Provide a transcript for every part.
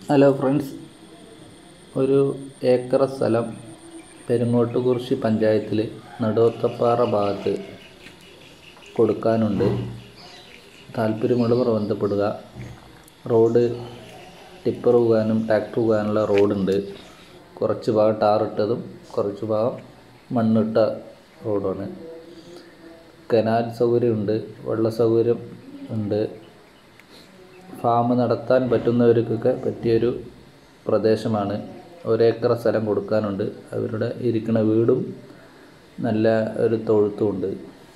Hello friends ഒരു acre സ്ഥലം പെരുങ്ങോട്ടുകുറിശി പഞ്ചായത്തിൽ നടുവത്തപ്പാറ ഭാഗത്ത് കൊടുക്കാനുണ്ട് താല്പര്യമുള്ളവർ ബന്ധപ്പെടുക റോഡ് ടിപ്പർ പോകാനും ട്രാക്ടർ പോകാനുള്ള റോഡുണ്ട് കുറച്ച് ഭാഗം ടാറിട്ടതും കുറച്ച് ഭാഗം മണ്ണിട്ട റോഡാണ് കനാൽ സൗകര്യമുണ്ട് വെള്ള സൗകര്യം ഉണ്ട് ഫാം നടത്താൻ പറ്റുന്നവർക്കൊക്കെ പറ്റിയൊരു പ്രദേശമാണ് ഒരേക്കർ സ്ഥലം കൊടുക്കാനുണ്ട് അവരുടെ ഇരിക്കുന്ന വീടും നല്ല ഒരു തൊഴുത്തുമുണ്ട്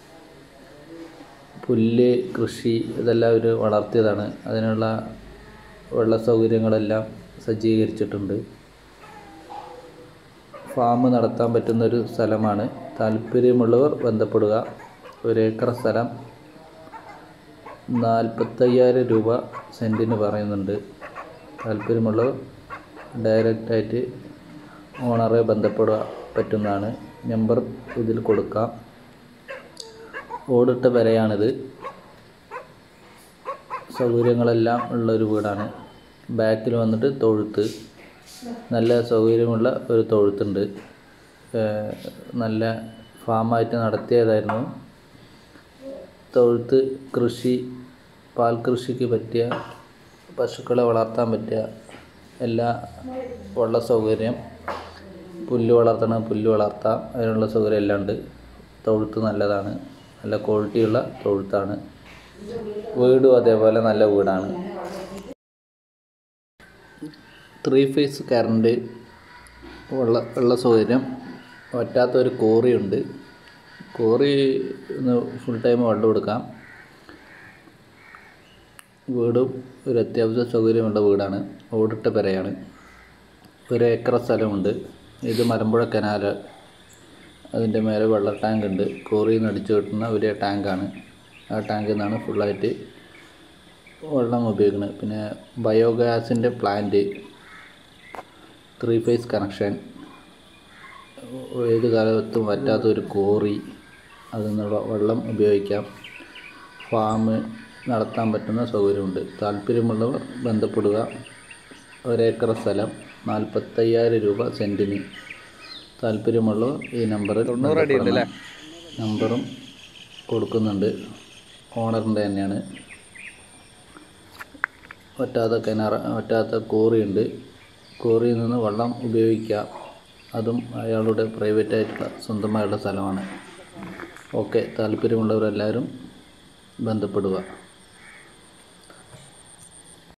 പുല്ല് കൃഷി ഇതെല്ലാം അവർ വളർത്തിയതാണ് അതിനുള്ള വെള്ള സൗകര്യങ്ങളെല്ലാം സജ്ജീകരിച്ചിട്ടുണ്ട് ഫാം നടത്താൻ പറ്റുന്നൊരു സ്ഥലമാണ് താല്പര്യമുള്ളവർ ബന്ധപ്പെടുക ഒരേക്കർ സ്ഥലം നാൽപ്പത്തയ്യായിരം രൂപ സെൻറ്റിന് പറയുന്നുണ്ട് താല്പര്യമുള്ളവർ ഡയറക്റ്റായിട്ട് ഓണറെ ബന്ധപ്പെടുക പറ്റുന്നതാണ് നമ്പർ ഇതിൽ കൊടുക്കാം ഓടിട്ട പെരയാണിത് സൗകര്യങ്ങളെല്ലാം ഉള്ളൊരു വീടാണ് ബാക്കിൽ വന്നിട്ട് തൊഴുത്ത് നല്ല സൗകര്യമുള്ള ഒരു തൊഴുത്തുണ്ട് നല്ല ഫാമായിട്ട് നടത്തിയതായിരുന്നു തൊഴുത്ത് കൃഷി പാൽ കൃഷിക്ക് പറ്റിയ പശുക്കളെ വളർത്താൻ പറ്റിയ എല്ലാ ഉള്ള സൗകര്യം പുല്ല് വളർത്തണം പുല്ല് വളർത്താം അതിനുള്ള സൗകര്യം എല്ലാം ഉണ്ട് തൊഴുത്ത് നല്ലതാണ് നല്ല ക്വാളിറ്റിയുള്ള തൊഴുത്താണ് വീടും അതേപോലെ നല്ല വീടാണ് ത്രീ ഫേസ് കറണ്ട് ഉള്ള ഉള്ള സൗകര്യം പറ്റാത്തൊരു കോറിയുണ്ട് കോറി ഒന്ന് ഫുൾ ടൈം വെള്ളം കൊടുക്കാം വീടും ഒരു അത്യാവശ്യ സൗകര്യമുള്ള വീടാണ് ഓടിട്ട പെരയാണ് ഒരു ഏക്കർ സ്ഥലമുണ്ട് ഇത് മലമ്പുഴ കനാൽ അതിൻ്റെ മേലെ വെള്ള ടാങ്ക് ഉണ്ട് കോറിയിൽ നിന്ന് അടിച്ചു കിട്ടുന്ന വലിയ ടാങ്കാണ് ആ ടാങ്കിൽ നിന്നാണ് ഫുള്ളായിട്ട് വെള്ളം ഉപയോഗിക്കുന്നത് പിന്നെ ബയോഗ്യാസിൻ്റെ പ്ലാന്റ് ത്രീ ഫേസ് കണക്ഷൻ ഏത് കാലത്തും പറ്റാത്തൊരു കോറി അതിൽ നിന്നുള്ള വെള്ളം ഉപയോഗിക്കാം ഫാം നടത്താൻ പറ്റുന്ന സൗകര്യമുണ്ട് താല്പര്യമുള്ളവർ ബന്ധപ്പെടുക ഒരേക്കർ സ്ഥലം നാൽപ്പത്തയ്യായിരം രൂപ സെൻറ്റിന് താല്പര്യമുള്ളവർ ഈ നമ്പറിൽ ബന്ധപ്പെടണം. നമ്പറും കൊടുക്കുന്നുണ്ട് ഓണറിൻ്റെ തന്നെയാണ് പറ്റാത്ത കിണർ പറ്റാത്ത കോറിയുണ്ട് കോറിയിൽ നിന്ന് വെള്ളം ഉപയോഗിക്കാം അതും അയാളുടെ പ്രൈവറ്റായിട്ടുള്ള സ്വന്തമായുള്ള സ്ഥലമാണ് ഓക്കെ താല്പര്യമുള്ളവരെല്ലാവരും ബന്ധപ്പെടുക